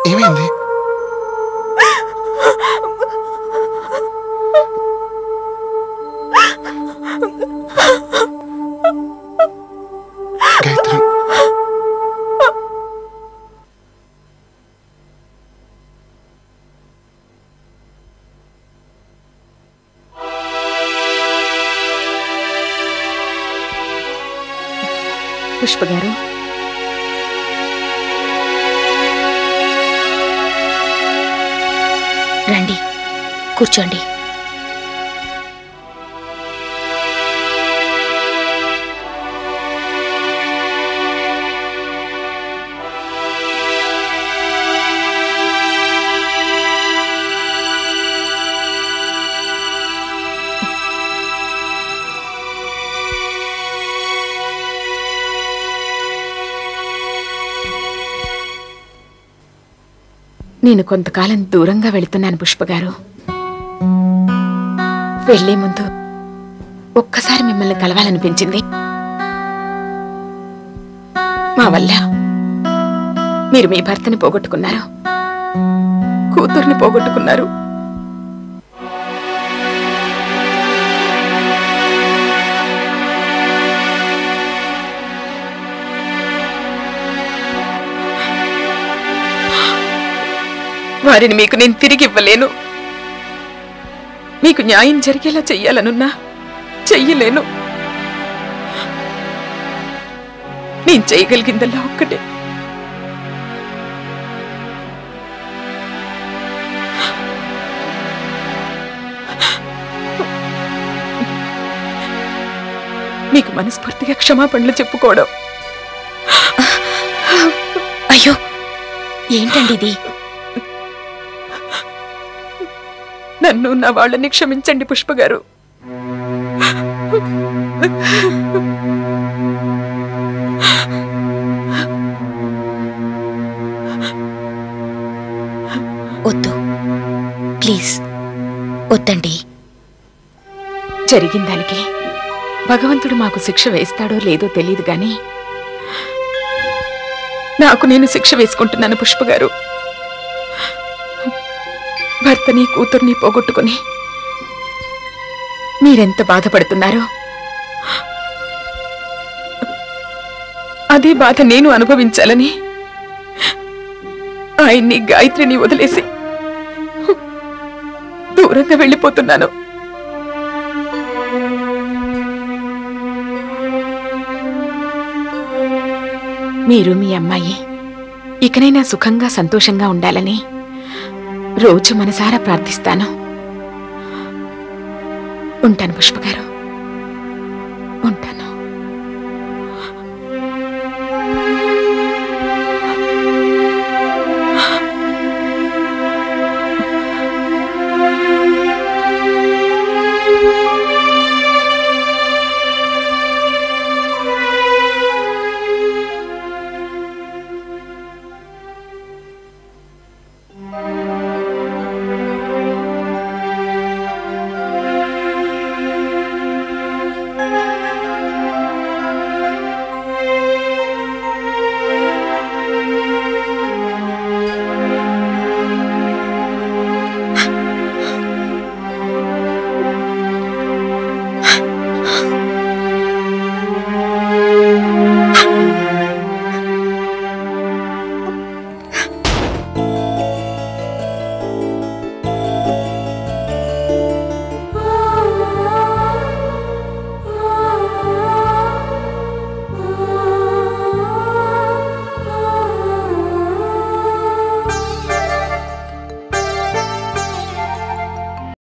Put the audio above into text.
ఏమైంది గాయత్రి పుష్ప గారు రండి కూర్చోండి నేను కొంతకాలం దూరంగా వెళుతున్నాను పుష్ప గారు వెళ్లే ముందు ఒక్కసారి మిమ్మల్ని కలవాలనిపించింది మా వల్ల మీరు మీ భర్తని పోగొట్టుకున్నారు కూతుర్ని పోగొట్టుకున్నారు వారిని మీకు నేను తిరిగి ఇవ్వలేను మీకు న్యాయం జరిగేలా చెయ్యాలనున్నా చెయ్యలేను నేను చేయగలిగిందల్లా ఒక్కటే మీకు మనస్ఫూర్తిగా క్షమాపణలు చెప్పుకోవడం అయ్యో ఏంటండి ఇది నన్ను నా వాళ్ళని క్షమించండి పుష్ప గారు వద్దు ప్లీజ్ వద్దండి జరిగిన దానికి భగవంతుడు మాకు శిక్ష వేస్తాడో లేదో తెలియదు గాని నాకు నేను శిక్ష వేసుకుంటున్నాను పుష్ప గారు భర్తని కూతుర్ని పోగొట్టుకుని మీరెంత బాధపడుతున్నారో అదే బాధ నేను అనుభవించాలని ఆయన్ని గాయత్రిని వదిలేసి దూరంగా వెళ్ళిపోతున్నాను మీరు మీ అమ్మాయి ఇకనైనా సుఖంగా సంతోషంగా ఉండాలని రోజు మనసారా ప్రార్థిస్తాను ఉంటాను పుష్ప గారు